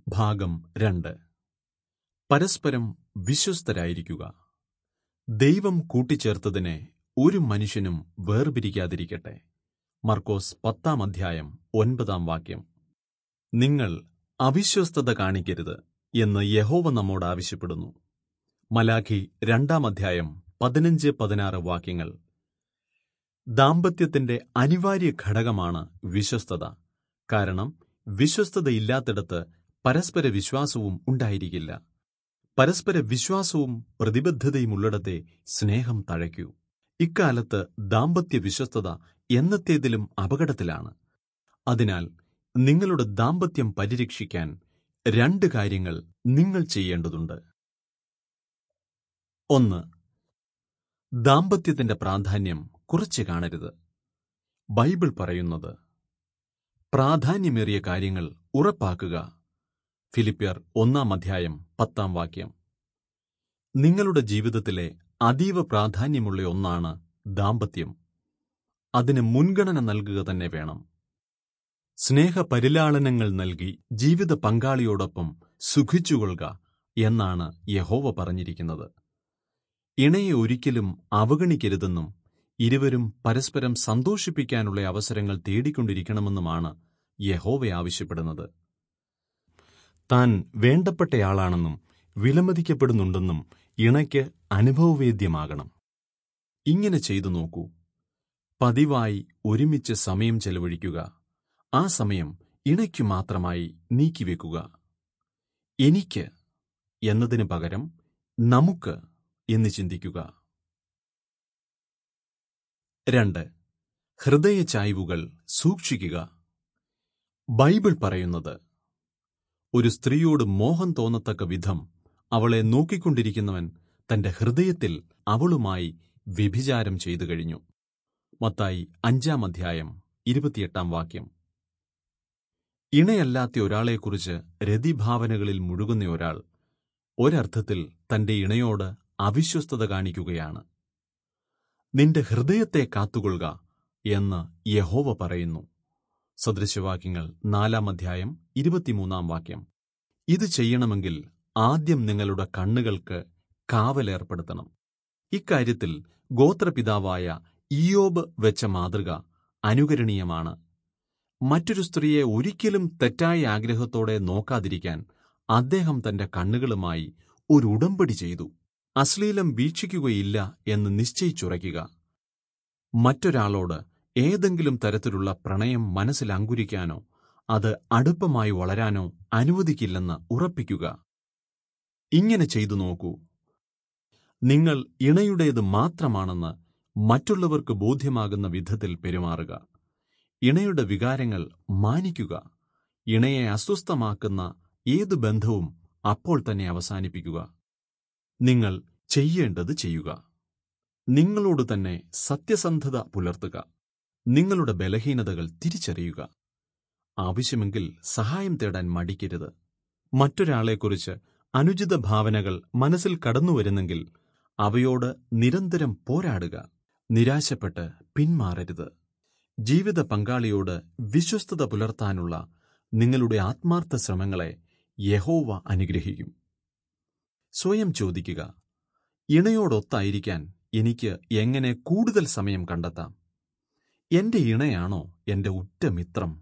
ഭാഗം രണ്ട് പരസ്പരം വിശ്വസ്തരായിരിക്കുക ദൈവം കൂട്ടിച്ചേർത്തതിനെ ഒരു മനുഷ്യനും വേർപിരിക്കാതിരിക്കട്ടെ മർക്കോസ് പത്താം അധ്യായം ഒൻപതാം വാക്യം നിങ്ങൾ അവിശ്വസ്തത കാണിക്കരുത് എന്ന് യഹോവ നമ്മോട് ആവശ്യപ്പെടുന്നു മലാഖി രണ്ടാം അധ്യായം പതിനഞ്ച് പതിനാറ് വാക്യങ്ങൾ ദാമ്പത്യത്തിന്റെ അനിവാര്യ ഘടകമാണ് വിശ്വസ്തത കാരണം വിശ്വസ്തതയില്ലാത്തിടത്ത് പരസ്പര വിശ്വാസവും ഉണ്ടായിരിക്കില്ല പരസ്പര വിശ്വാസവും പ്രതിബദ്ധതയുമുള്ളിടത്തെ സ്നേഹം തഴയ്ക്കൂ ഇക്കാലത്ത് ദാമ്പത്യ വിശ്വസ്തത എന്നത്തേതിലും അപകടത്തിലാണ് അതിനാൽ നിങ്ങളുടെ ദാമ്പത്യം പരിരക്ഷിക്കാൻ രണ്ട് കാര്യങ്ങൾ നിങ്ങൾ ചെയ്യേണ്ടതുണ്ട് ഒന്ന് ദാമ്പത്യത്തിന്റെ പ്രാധാന്യം കുറച്ച് കാണരുത് ബൈബിൾ പറയുന്നത് പ്രാധാന്യമേറിയ കാര്യങ്ങൾ ഉറപ്പാക്കുക ഫിലിപ്പിയർ ഒന്നാം അധ്യായം പത്താം വാക്യം നിങ്ങളുടെ ജീവിതത്തിലെ അതീവ പ്രാധാന്യമുള്ള ഒന്നാണ് ദാമ്പത്യം അതിന് മുൻഗണന നൽകുക തന്നെ വേണം സ്നേഹപരിലാളനങ്ങൾ നൽകി ജീവിത പങ്കാളിയോടൊപ്പം സുഖിച്ചുകൊള്ളുക എന്നാണ് യഹോവ പറഞ്ഞിരിക്കുന്നത് ഇണയെ ഒരിക്കലും അവഗണിക്കരുതെന്നും ഇരുവരും പരസ്പരം സന്തോഷിപ്പിക്കാനുള്ള അവസരങ്ങൾ തേടിക്കൊണ്ടിരിക്കണമെന്നുമാണ് യഹോവ ആവശ്യപ്പെടുന്നത് താൻ വേണ്ടപ്പെട്ടയാളാണെന്നും വിലമതിക്കപ്പെടുന്നുണ്ടെന്നും ഇണയ്ക്ക് അനുഭവവേദ്യമാകണം ഇങ്ങനെ ചെയ്തു നോക്കൂ പതിവായി ഒരുമിച്ച് സമയം ചെലവഴിക്കുക ആ സമയം ഇണയ്ക്കു മാത്രമായി നീക്കിവെക്കുക എനിക്ക് എന്നതിനു പകരം നമുക്ക് എന്ന് ചിന്തിക്കുക രണ്ട് ഹൃദയ ചായ്വുകൾ സൂക്ഷിക്കുക ബൈബിൾ പറയുന്നത് ഒരു സ്ത്രീയോട് മോഹം തോന്നത്തക്ക വിധം അവളെ നോക്കിക്കൊണ്ടിരിക്കുന്നവൻ തന്റെ ഹൃദയത്തിൽ അവളുമായി വ്യഭിചാരം ചെയ്തു കഴിഞ്ഞു മത്തായി അഞ്ചാം അധ്യായം ഇരുപത്തിയെട്ടാം വാക്യം ഇണയല്ലാത്ത ഒരാളെക്കുറിച്ച് രതിഭാവനകളിൽ മുഴുകുന്ന ഒരാൾ ഒരർത്ഥത്തിൽ തന്റെ ഇണയോട് അവിശ്വസ്തത കാണിക്കുകയാണ് നിന്റെ ഹൃദയത്തെ കാത്തുകൊള്ളുക എന്ന് യഹോവ പറയുന്നു സദൃശവാക്യങ്ങൾ നാലാം അധ്യായം ഇരുപത്തിമൂന്നാം വാക്യം ഇത് ചെയ്യണമെങ്കിൽ ആദ്യം നിങ്ങളുടെ കണ്ണുകൾക്ക് കാവലേർപ്പെടുത്തണം ഇക്കാര്യത്തിൽ ഗോത്രപിതാവായ ഇയോബ് വെച്ച മാതൃക അനുകരണീയമാണ് മറ്റൊരു സ്ത്രീയെ ഒരിക്കലും തെറ്റായ ആഗ്രഹത്തോടെ നോക്കാതിരിക്കാൻ അദ്ദേഹം തന്റെ കണ്ണുകളുമായി ഒരു ഉടമ്പടി ചെയ്തു അശ്ലീലം വീക്ഷിക്കുകയില്ല എന്ന് നിശ്ചയിച്ചുറയ്ക്കുക മറ്റൊരാളോട് ഏതെങ്കിലും തരത്തിലുള്ള പ്രണയം മനസ്സിൽ അങ്കുരിക്കാനോ അത് അടുപ്പമായി വളരാനോ അനുവദിക്കില്ലെന്ന് ഉറപ്പിക്കുക ഇങ്ങനെ ചെയ്തു നോക്കൂ നിങ്ങൾ ഇണയുടേത് മാത്രമാണെന്ന് മറ്റുള്ളവർക്ക് ബോധ്യമാകുന്ന വിധത്തിൽ പെരുമാറുക ഇണയുടെ വികാരങ്ങൾ മാനിക്കുക ഇണയെ അസ്വസ്ഥമാക്കുന്ന ഏതു ബന്ധവും അപ്പോൾ തന്നെ അവസാനിപ്പിക്കുക നിങ്ങൾ ചെയ്യേണ്ടത് ചെയ്യുക നിങ്ങളോട് തന്നെ സത്യസന്ധത പുലർത്തുക നിങ്ങളുടെ ബലഹീനതകൾ തിരിച്ചറിയുക ആവശ്യമെങ്കിൽ സഹായം തേടാൻ മടിക്കരുത് മറ്റൊരാളെക്കുറിച്ച് അനുചിത ഭാവനകൾ മനസ്സിൽ കടന്നുവരുന്നെങ്കിൽ അവയോട് നിരന്തരം പോരാടുക നിരാശപ്പെട്ട് പിന്മാറരുത് ജീവിത പങ്കാളിയോട് വിശ്വസ്തത പുലർത്താനുള്ള നിങ്ങളുടെ ആത്മാർത്ഥ ശ്രമങ്ങളെ യഹോവ അനുഗ്രഹിക്കും സ്വയം ചോദിക്കുക ഇണയോടൊത്തായിരിക്കാൻ എനിക്ക് എങ്ങനെ കൂടുതൽ സമയം കണ്ടെത്താം എന്റെ ഇണയാണോ എന്റെ ഉറ്റ മിത്രം